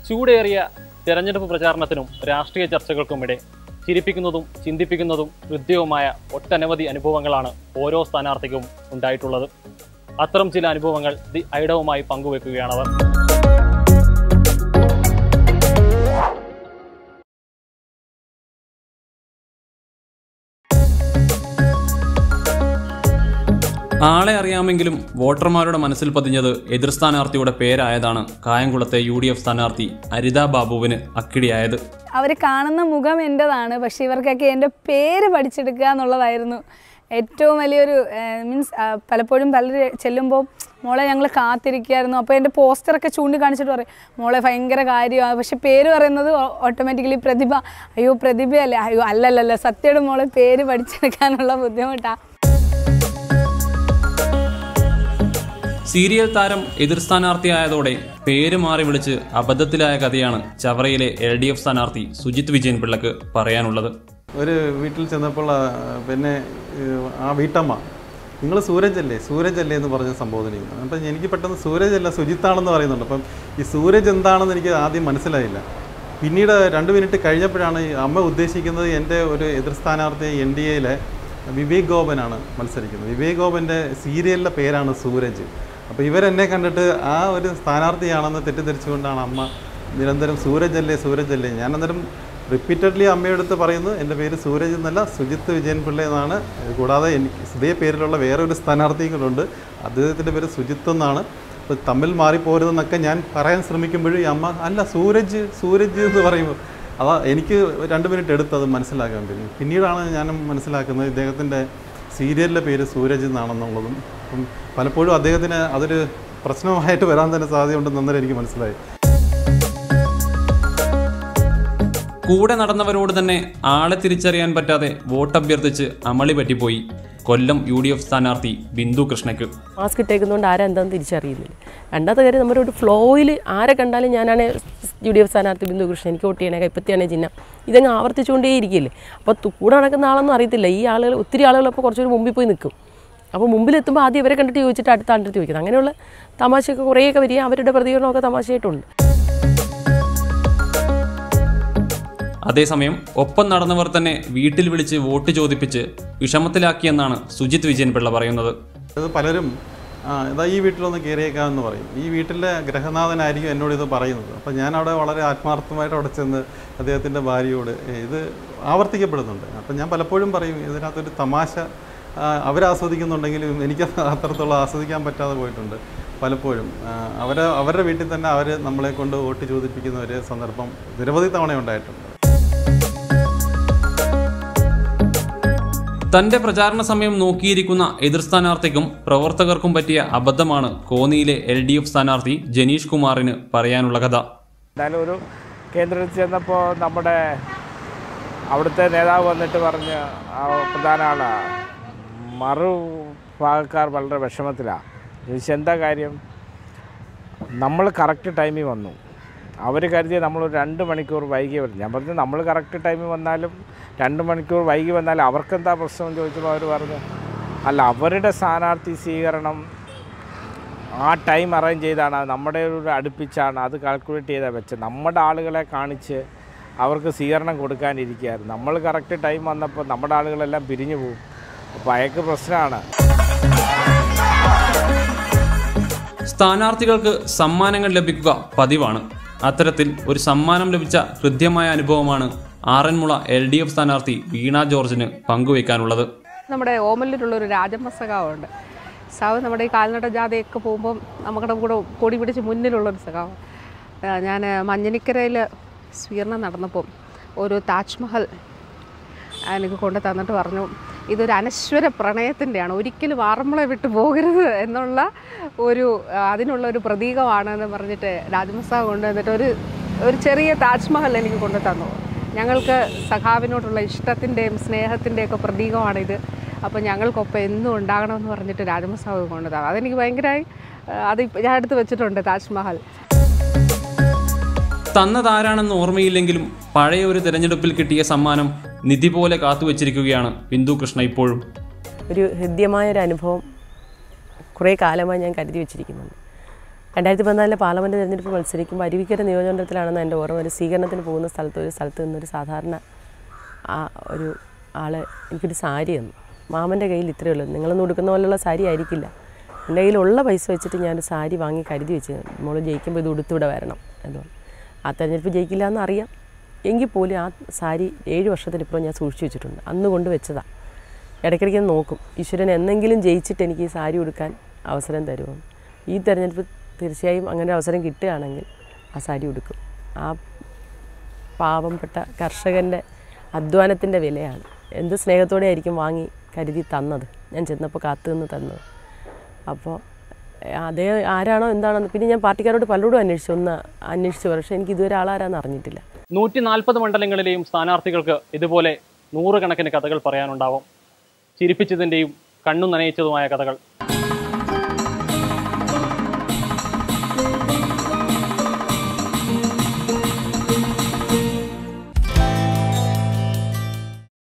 ചൂടേറിയ തെരഞ്ഞെടുപ്പ് പ്രചാരണത്തിനും രാഷ്ട്രീയ ചർച്ചകൾക്കുമിടെ ചിരിപ്പിക്കുന്നതും ചിന്തിപ്പിക്കുന്നതും ഹൃദ്യവുമായ ഒട്ടനവധി അനുഭവങ്ങളാണ് ഓരോ സ്ഥാനാർത്ഥിക്കും ഉണ്ടായിട്ടുള്ളത് അത്തരം ചില അനുഭവങ്ങൾ ദി ഐഡവുമായി പങ്കുവെക്കുകയാണവർ ആളെ അറിയാമെങ്കിലും വോട്ടർമാരുടെ മനസ്സിൽ പതിഞ്ഞത് എതിർ സ്ഥാനാർത്ഥിയുടെ പേരായതാണ് കായംകുളത്തെ യു ഡി എഫ് സ്ഥാനാർത്ഥി അരിത ബാബുവിന് അക്കിടിയായത് അവർ കാണുന്ന മുഖം എൻ്റെതാണ് പക്ഷേ ഇവർക്കൊക്കെ എൻ്റെ പേര് പഠിച്ചെടുക്കുക എന്നുള്ളതായിരുന്നു ഏറ്റവും വലിയൊരു മീൻസ് പലപ്പോഴും പലർ ചെല്ലുമ്പോൾ മോളെ ഞങ്ങൾ കാത്തിരിക്കുകയായിരുന്നു അപ്പോൾ എൻ്റെ പോസ്റ്ററൊക്കെ ചൂണ്ടിക്കാണിച്ചിട്ട് പറയും മോളെ ഭയങ്കര കാര്യമാണ് പക്ഷെ പേര് പറയുന്നത് ഓട്ടോമാറ്റിക്കലി പ്രതിഭ അയ്യോ പ്രതിഭയല്ലേ അയ്യോ അല്ലല്ലല്ല സത്യയുടെ മോളെ പേര് പഠിച്ചെടുക്കാനുള്ള ബുദ്ധിമുട്ടാണ് സീരിയൽ താരം എതിർ സ്ഥാനാർത്ഥിയായതോടെ പേര് മാറി വിളിച്ച് അബദ്ധത്തിലായ കഥയാണ് ചവറയിലെ എൽ ഡി എഫ് സ്ഥാനാർത്ഥി സുജിത് വിജയൻ പിള്ളക്ക് പറയാനുള്ളത് ഒരു വീട്ടിൽ ചെന്നപ്പോൾ ആ, പിന്നെ ഏഹ്, ആ വീട്ടമ്മ നിങ്ങൾ സൂരജ് അല്ലേ സൂരജ് അല്ലേ എന്ന് പറഞ്ഞ സംബോധന ചെയ്യുന്നു അപ്പം എനിക്ക് പെട്ടെന്ന് സൂരജ് അല്ല സുജിത്താണെന്ന് പറയുന്നുണ്ട് അപ്പം ഈ സൂരജ് എന്താണെന്ന് എനിക്ക് ആദ്യം മനസ്സിലായില്ല പിന്നീട് രണ്ട് മിനിറ്റ് കഴിഞ്ഞപ്പോഴാണ് ഈ അമ്മ ഉദ്ദേശിക്കുന്നത് എൻ്റെ ഒരു എതിർ സ്ഥാനാർത്ഥി എൻ ഡി എയിലെ വിവേക് ഗോപനാണ് മത്സരിക്കുന്നത് വിവേക് ഗോപൻ്റെ സീരിയലിൻ്റെ പേരാണ് സൂരജ് അപ്പോൾ ഇവരെന്നെ കണ്ടിട്ട് ആ ഒരു സ്ഥാനാർത്ഥിയാണെന്ന് തെറ്റിദ്ധരിച്ചുകൊണ്ടാണ് അമ്മ നിരന്തരം സൂരജ് അല്ലേ സൂരജ് അല്ലേ ഞാൻ അന്നേരം റിപ്പീറ്റഡ്ലി അമ്മയെടുത്ത് പറയുന്നു എൻ്റെ പേര് സൂരജ് എന്നല്ല സുജിത്ത് വിജയൻ പിള്ള എന്നാണ് കൂടാതെ എനിക്ക് ഇതേ പേരിലുള്ള വേറെ ഒരു സ്ഥാനാർത്ഥികളുണ്ട് അദ്ദേഹത്തിൻ്റെ പേര് സുജിത്ത് എന്നാണ് അപ്പോൾ തമ്മിൽ മാറിപ്പോരുതെന്നൊക്കെ ഞാൻ പറയാൻ ശ്രമിക്കുമ്പോഴും ഈ അമ്മ അല്ല സൂരജ് സൂരജ് എന്ന് പറയുമ്പോൾ അതാ എനിക്ക് രണ്ട് മിനിറ്റ് എടുത്ത് അത് മനസ്സിലാക്കാൻ പറ്റും പിന്നീടാണ് ഞാൻ മനസ്സിലാക്കുന്നത് ഇദ്ദേഹത്തിൻ്റെ സീരിയലിൻ്റെ പേര് സൂരജ് എന്നാണെന്നുള്ളതും അപ്പം പലപ്പോഴും അദ്ദേഹത്തിന് അതൊരു പ്രശ്നമായിട്ട് വരാൻ തന്നെ സാധ്യതയുണ്ടെന്ന് അന്നേരം എനിക്ക് മനസ്സിലായി കൂടെ നടന്നവരോട് തന്നെ ആളെ തിരിച്ചറിയാൻ പറ്റാതെ വോട്ടഭ്യർത്ഥിച്ച് അമളി പറ്റിപ്പോയി കൊല്ലം യു ഡി എഫ് സ്ഥാനാർത്ഥി ബിന്ദു കൃഷ്ണയ്ക്ക് മാസ്ക് ഇട്ടേക്കുന്നതുകൊണ്ട് ആരാ എന്താണെന്ന് തിരിച്ചറിയുന്നില്ല രണ്ടാമത്തെ കാര്യം നമ്മുടെ ഒരു ഫ്ലോയിൽ ആരെ കണ്ടാലും ഞാനാണ് യു ഡി എഫ് സ്ഥാനാർത്ഥി ബിന്ദു കൃഷ്ണൻ എനിക്ക് വോട്ട് ചെയ്യണേ കൈപ്പത്തിയാണ് ചിഹ്നം ഇതങ്ങ് ആവർത്തിച്ചുകൊണ്ടേ ഇരിക്കില്ലേ അപ്പോൾ തു- കൂടെ നടക്കുന്ന ആളൊന്നും അറിയത്തില്ല ഈ ആളുകൾ ഒത്തിരി ആളുകൾ അപ്പോൾ കുറച്ചൊരു മുമ്പിൽ പോയി നിൽക്കും അപ്പോൾ മുമ്പിലെത്തുമ്പോൾ ആദ്യം ഇവരെ കണ്ടിട്ട് ചോദിച്ചിട്ട് അടുത്ത ആളുടെ ചോദിക്കുന്നത് അങ്ങനെയുള്ള തമാശയൊക്കെ കുറേയൊക്കെ വരിക അവരുടെ പ്രതികരണമൊക്കെ തമാശയായിട്ടുണ്ട് അതേസമയം ഒപ്പം നടന്നവർ തന്നെ വീട്ടിൽ വിളിച്ച് വോട്ട് ചോദിപ്പിച്ച് വിഷമത്തിലാക്കിയെന്നാണ് സുജിത് വിജയൻ പിള്ള പറയുന്നത് അത് പലരും ആ, ഇതാ ഈ വീട്ടിലൊന്ന് കയറിയേക്കാമെന്ന് പറയും ഈ വീട്ടിലെ ഗ്രഹനാഥനായിരിക്കും എന്നോട് ഇത് പറയുന്നത് അപ്പം ഞാൻ അവിടെ വളരെ ആത്മാർത്ഥമായിട്ട് അവിടെ ചെന്ന് അദ്ദേഹത്തിൻ്റെ ഭാര്യയോട് "ഏ, ഇത് ആവർത്തിക്കപ്പെടുന്നുണ്ട് അപ്പം ഞാൻ പലപ്പോഴും പറയും ഇതിനകത്തൊരു തമാശ ആ, അവരാസ്വദിക്കുന്നുണ്ടെങ്കിലും എനിക്ക് അത്രത്തോളം ആസ്വദിക്കാൻ പറ്റാതെ പോയിട്ടുണ്ട് പലപ്പോഴും ആ, അവരെ അവരുടെ വീട്ടിൽ തന്നെ അവർ നമ്മളെ കൊണ്ട് വോട്ട് ചോദിപ്പിക്കുന്ന ഒരു സന്ദർഭം നിരവധി തവണ ഉണ്ടായിട്ടുണ്ട് തന്റെ പ്രചാരണ സമയം നോക്കിയിരിക്കുന്ന എതിർ സ്ഥാനാർത്ഥിക്കും പ്രവർത്തകർക്കും പറ്റിയ അബദ്ധമാണ് കോന്നിയിലെ എൽ ഡി എഫ് സ്ഥാനാർത്ഥി ജനീഷ് കുമാറിന് പറയാനുള്ള കഥ എന്തായാലും ഒരു കേന്ദ്രത്തിൽ ചെന്നപ്പോൾ നമ്മുടെ അവിടുത്തെ നേതാവ് വന്നിട്ട് പറഞ്ഞ് ആ പ്രധാന ആളാണ് മറു ഭാഗക്കാർ വളരെ വിഷമത്തിലാണ് ചോദിച്ചു എന്താ കാര്യം നമ്മൾ കറക്റ്റ് ടൈമിൽ വന്നു അവർ കരുതിയ നമ്മൾ ഒരു രണ്ട് മണിക്കൂർ വൈകി വരും ഞാൻ പറഞ്ഞു നമ്മൾ കറക്റ്റ് ടൈമിൽ വന്നാലും രണ്ട് മണിക്കൂർ വൈകി വന്നാലും അവർക്കെന്താ പ്രശ്നം എന്ന് ചോദിച്ചപ്പോൾ അവർ പറഞ്ഞു അല്ല അവരുടെ സ്ഥാനാർത്ഥി സ്വീകരണം ആ ടൈം അറേഞ്ച് ചെയ്താണ് നമ്മുടെ ഒരു അടുപ്പിച്ചാണ് അത് കാൽക്കുലേറ്റ് ചെയ്താൽ വെച്ചത് നമ്മുടെ ആളുകളെ കാണിച്ച് അവർക്ക് സ്വീകരണം കൊടുക്കാനിരിക്കുകയായിരുന്നു നമ്മൾ കറക്റ്റ് ടൈം വന്നപ്പോൾ നമ്മുടെ ആളുകളെല്ലാം പിരിഞ്ഞു പോകും അപ്പോൾ അയക്ക് പ്രശ്നമാണ് സ്ഥാനാർത്ഥികൾക്ക് സമ്മാനങ്ങൾ ലഭിക്കുക പതിവാണ് അത്തരത്തിൽ ഒരു സമ്മാനം ലഭിച്ച ഹൃദ്യമായ അനുഭവമാണ് ആറന്മുള എൽ ഡി എഫ് സ്ഥാനാർത്ഥി വീണ ജോർജിന് പങ്കുവയ്ക്കാനുള്ളത് നമ്മുടെ ഓമലിലുള്ള ഒരു രാജമ്മ സഖാവുണ്ട് സഖാവ് നമ്മുടെ ഈ കാൽനട ജാഥയൊക്കെ പോകുമ്പം നമ്മുടെ കൂടെ കൊടി പിടിച്ച് മുന്നിലുള്ളൊരു സഖാവ് ഞാൻ മഞ്ഞനിക്കരയിൽ സ്വീകരണം നടന്നപ്പം ഒരു താജ്മഹൽ എനിക്ക് കൊണ്ട് തന്നിട്ട് പറഞ്ഞു ഇതൊരു അനശ്വര പ്രണയത്തിൻ്റെയാണ് ഒരിക്കലും ആറന്മുള വിട്ടു പോകരുത് എന്നുള്ള ഒരു ആ, അതിനുള്ള ഒരു പ്രതീകമാണെന്ന് പറഞ്ഞിട്ട് രാജമസാവ് കൊണ്ടുവന്നിട്ട് ഒരു ഒരു ചെറിയ താജ്മഹൽ എനിക്ക് കൊണ്ടു തന്നു ഞങ്ങൾക്ക് സഖാവിനോടുള്ള ഇഷ്ടത്തിൻ്റെയും സ്നേഹത്തിൻ്റെയൊക്കെ പ്രതീകമാണിത് അപ്പോൾ ഞങ്ങൾക്കൊപ്പം എന്നും ഉണ്ടാകണമെന്ന് പറഞ്ഞിട്ട് രാജമസാവ് കൊണ്ടു തന്നു അതെനിക്ക് ഭയങ്കരമായി ആ, അത് ഇപ്പ- ഞാൻ എടുത്ത് വെച്ചിട്ടുണ്ട് താജ്മഹൽ തന്നതാരാണെന്ന് ഓർമ്മയില്ലെങ്കിലും പഴയ ഒരു തിരഞ്ഞെടുപ്പിൽ കിട്ടിയ സമ്മാനം നിധി പോലെ കാത്തുവച്ചിരിക്കുകയാണ് ബിന്ദു കൃഷ്ണ ഇപ്പോഴും ഒരു ഹൃദ്യമായൊരു അനുഭവം കുറേ കാലമായി ഞാൻ കരുതി വെച്ചിരിക്കുന്നുണ്ട് രണ്ടായിരത്തി പതിനാലിലെ പാർലമെൻറ്റ് തിരഞ്ഞെടുപ്പ് മത്സരിക്കുമ്പോൾ അരുവിക്കര നിയോജകമണ്ഡലത്തിലാണെന്ന് എൻ്റെ ഓർമ്മ ഒരു സ്വീകരണത്തിന് പോകുന്ന സ്ഥലത്ത് ഒരു സ്ഥലത്ത് നിന്നൊരു സാധാരണ ആ ഒരു ആൾ എനിക്കൊരു സാരി തന്നു മാമൻ്റെ കയ്യിൽ ഇത്രയേ ഉള്ളൂ നിങ്ങളൊന്നും കൊടുക്കുന്ന പോലുള്ള സാരി ആയിരിക്കില്ല എൻ്റെ കയ്യിലുള്ള പൈസ വെച്ചിട്ട് ഞാനൊരു സാരി വാങ്ങി കരുതി വെച്ച് മോള് ജയിക്കുമ്പോൾ ഇത് ഉടുത്തിവിടെ വരണം എന്ന് പറഞ്ഞു. ആ തെരഞ്ഞെടുപ്പ് ജയിക്കില്ല എന്നറിയാം എങ്കിൽ പോലും ആ സാരി ഏഴ് വർഷത്തിനിപ്പുറം ഞാൻ സൂക്ഷിച്ചു വെച്ചിട്ടുണ്ട് അന്ന് കൊണ്ട് വെച്ചതാണ് ഇടയ്ക്കിടയ്ക്ക് ഞാൻ നോക്കും ഈശ്വരൻ എന്നെങ്കിലും ജയിച്ചിട്ട് എനിക്ക് ഈ സാരി ഉടുക്കാൻ അവസരം തരുമോ ഈ തെരഞ്ഞെടുപ്പ് തീർച്ചയായും അങ്ങനെ ഒരു അവസരം കിട്ടുകയാണെങ്കിൽ ആ സാരി ഉടുക്കും ആ പാവപ്പെട്ട കർഷകൻ്റെ അധ്വാനത്തിൻ്റെ വിലയാണ് എന്ത് സ്നേഹത്തോടെ ആയിരിക്കും വാങ്ങി കരുതി തന്നത് ഞാൻ ചെന്നപ്പോൾ കാത്തു നിന്ന് തന്നത് അപ്പോൾ അതേ ആരാണോ എന്താണോ പിന്നെ ഞാൻ പാർട്ടിക്കാരോട് പലരോടും അന്വേഷിച്ചു ഒന്ന് അന്വേഷിച്ചു പക്ഷേ എനിക്ക് ഇതുവരെ ആളാരാന്ന് അറിഞ്ഞിട്ടില്ല നൂറ്റി നാൽപ്പത് മണ്ഡലങ്ങളിലെയും സ്ഥാനാർത്ഥികൾക്ക് ഇതുപോലെ നൂറുകണക്കിന് കഥകൾ പറയാനുണ്ടാവും ചിരിപ്പിച്ചതിൻ്റെയും കണ്ണു നനയിച്ചതുമായ കഥകൾ